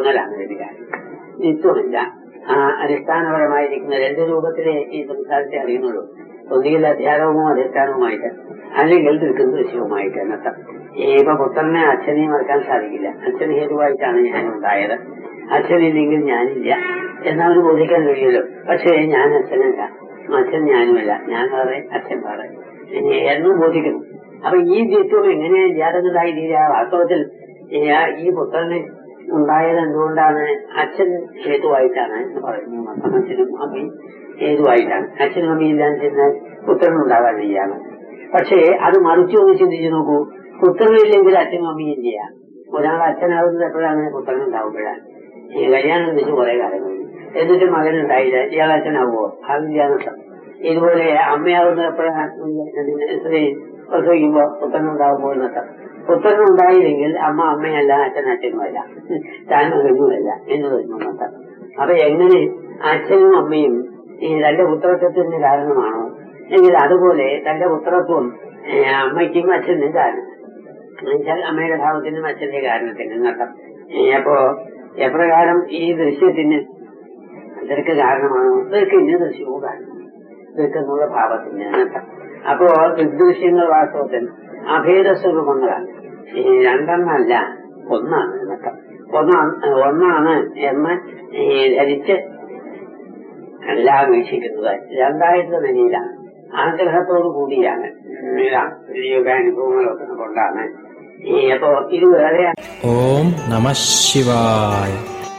തോന്നലാണ് ഒരു കാര്യം നിത്യമല്ല ആ അടിസ്ഥാനപരമായിരിക്കുന്ന രണ്ട് രൂപത്തിലെ ഈ സംസാരത്തെ അറിയുന്നുള്ളൂ ഒന്നുകിൽ അധ്യാപകവും അധിഷ്ഠാനവുമായിട്ട് അല്ലെങ്കിൽ നിൽക്കുന്ന ദൃശ്യവുമായിട്ട് എന്നർത്ഥം ഇപ്പൊ പുത്രനെ അച്ഛനെയും മറക്കാൻ സാധിക്കില്ല അച്ഛൻ ഹേതുവായിട്ടാണ് ഞാൻ ഉണ്ടായത് അച്ഛനില്ലെങ്കിൽ ഞാനില്ല എന്നവന് ബോധിക്കാൻ കഴിയുമല്ലോ പക്ഷേ ഞാൻ അച്ഛനല്ല അച്ഛൻ ഞാനുമല്ല ഞാൻ വേറെ അച്ഛൻ വേറെ ഇനി എന്നും ബോധിക്കുന്നു അപ്പൊ ഈ ദ്വിത്വം എങ്ങനെ ജാതകതായി തീരുക വാസ്തവത്തിൽ ഈ ആ- ഈ പുത്രന് ഉണ്ടായത് എന്തുകൊണ്ടാണ് അച്ഛൻ ഹേതുവായിട്ടാണ് എന്ന് പറയുന്നു അപ്പം അച്ഛനും അമ്മയും ഹേതുവായിട്ടാണ് അച്ഛനും അമ്മയും ഇല്ലാന്ന് ചെന്നാൽ പുത്രൻ ഉണ്ടാകാൻ വയ്യാണ് പക്ഷേ അത് മറിച്ചു ഒന്ന് ചിന്തിച്ചു നോക്കൂ പുത്രനില്ലെങ്കിൽ അച്ഛനും അമ്മയും ഇല്ല ഒരാൾ അച്ഛനാകുന്നത് എപ്പോഴാണ് പുത്രൻ ഉണ്ടാവുമ്പോഴാണ് ഈ കല്യാണം കഴിച്ച് കുറെ കാലം കഴിഞ്ഞു എന്നിട്ട് മകൻ ഉണ്ടായില്ല ഇയാൾ അച്ഛനാവുമോ ആവില്ലാന്നർത്ഥം ഇതുപോലെ അമ്മയാകുന്നത് എപ്പോഴാണ് സ്ത്രീ പ്രസവിക്കുമ്പോ പുത്രൻ ഉണ്ടാകുമ്പോൾ എന്നർത്ഥം പുത്രൻ ഉണ്ടായില്ലെങ്കിൽ അമ്മ അമ്മയല്ല അച്ഛൻ അച്ഛനുമല്ല താൻ മകനുമല്ല എന്ന് വരുന്നു എന്നർത്ഥം അപ്പൊ എങ്ങനെ അച്ഛനും അമ്മയും ഈ തന്റെ പുത്രത്വത്തിന് കാരണമാണോ എങ്കിൽ അതുപോലെ തന്റെ പുത്രത്വം ഏ, അമ്മയ്ക്കും അച്ഛനും കാരണം എന്നുവെച്ചാൽ അമ്മയുടെ ഭാവത്തിനും അച്ഛന്റെ കാരണത്തിനും എന്നർത്ഥം ഏ, അപ്പോ എപ്രകാരം ഈ ദൃശ്യത്തിന് ഇതൊക്കെ കാരണമാണോ ഇതൊക്കെ ഇന്ന ദൃശ്യവും കാരണം ഇതൊക്കെ എന്നുള്ള ഭാവത്തിന് എന്നർത്ഥം അപ്പോ ദൃശ്യങ്ങൾ വാസ്തവത്തിൽ അഭേദ സ്വരൂപങ്ങളാണ് ഈ രണ്ടെണ്ണല്ല ഒന്നാണ് എന്നർത്ഥം ഒന്നാണ് ഒന്നാണ് എന്ന് ഈ ധരിച്ച് എല്ലാം വീക്ഷിക്കുന്നത് രണ്ടായിട്ട് നിലയിലാണ് ആഗ്രഹത്തോടു കൂടിയാണ് എല്ലാം യോഗാനുഭവങ്ങളൊക്കെ കൊണ്ടാണ് ഈ അപ്പോ ഇത് വേറെ ഓം നമ ശിവായ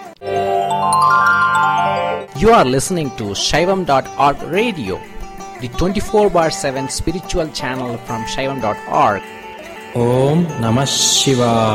You are listening to Shaivam.org radio, the 24 bar 7 spiritual channel from Shaivam.org. Om Namah Shivaya.